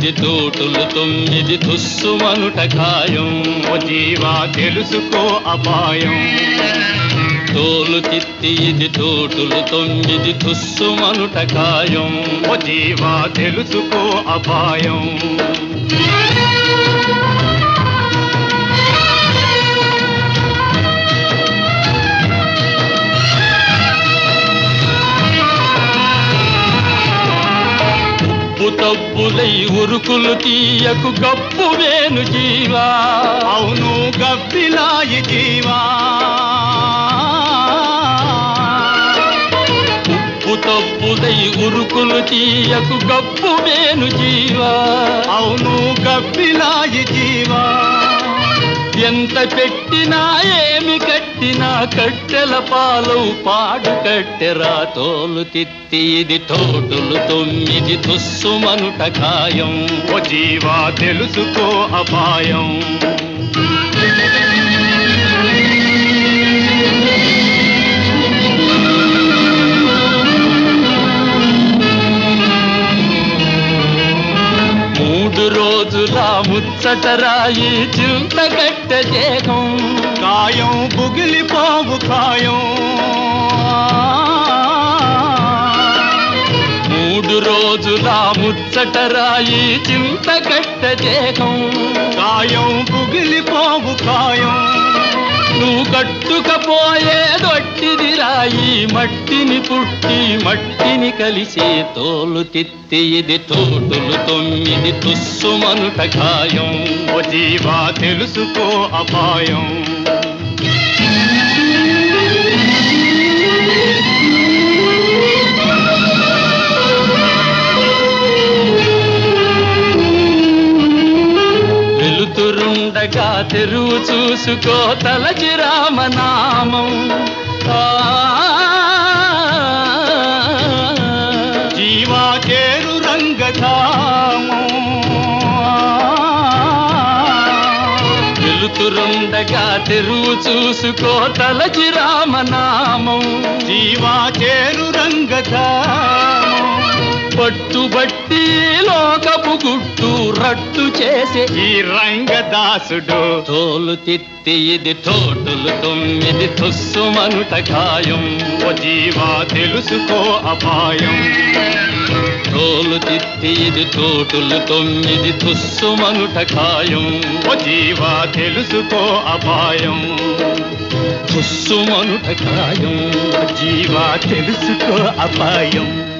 ఇది తోటులు తొమ్మిది తుస్సుమనుట ఖాయం ఓ జీవా తెలుసుకో అపాయం తోలు తిత్తి ఇది తోటులు తొమ్మిది తుస్సుమనుట ఖాయం ఓ జీవా తెలుసుకో అపాయం ఉప్పు తప్పులై ఉరుకులు తీయకు గప్పు వేను జీవా అవును గబ్బిలాయి జీవా ఉప్పు తప్పులై ఉరుకులు తీయకు గప్పు వేను జీవా అవును గబ్బిలాయి జీవా ఎంత పెట్టినా ఏమి కట్టినా కట్టెల పాలు పాడు కట్టెరా తోలు తిత్తి ఇది తోటులు తొమ్మిది తుస్సుమనుట ఖాయం ఓ జీవా తెలుసుకో అపాయం మూడు రోజుల ముచ్చటరాయి చింత కట్ట దేహం కాయం బుగిలిపోవు కాయం మూడు రోజుల ముచ్చటరాయి చింత కట్ట దేహం కాయం బుగిలిపోవు కాయం నువ్వు కట్టుకపోయేదొట్టిది రాయి మట్టిని పుట్టి మట్టిని కలిసే తోలు తిత్తి ఇది తోటులు తొమ్మిది తుస్సుమనుట ఖాయం ఓ జీవా తెలుసుకో అపాయం వెలుతురుండగా తెరువు చూసుకో తలచి రామనామం ఆ, జీవా చేరు రంగధాము వెలుతురుండగా తెరువు చూసుకో తలచి రామనామం జీవా చేరు రంగధాము పట్టుబట్టి లోకపు గుట్టు రట్టు చేసే ఈ రంగదాసుడు తోలు తిత్తి ఇది తోటులు తొమ్మిది తుస్సుమనుట ఖాయం ఓ జీవా తెలుసుకో అపాయం తోలు తిత్తి ఇది తోటులు తొమ్మిది తుస్సుమనుట ఖాయం ఓ జీవా తెలుసుకో అపాయం తుస్సుమనుట ఖాయం ఓ జీవా తెలుసుకో అపాయం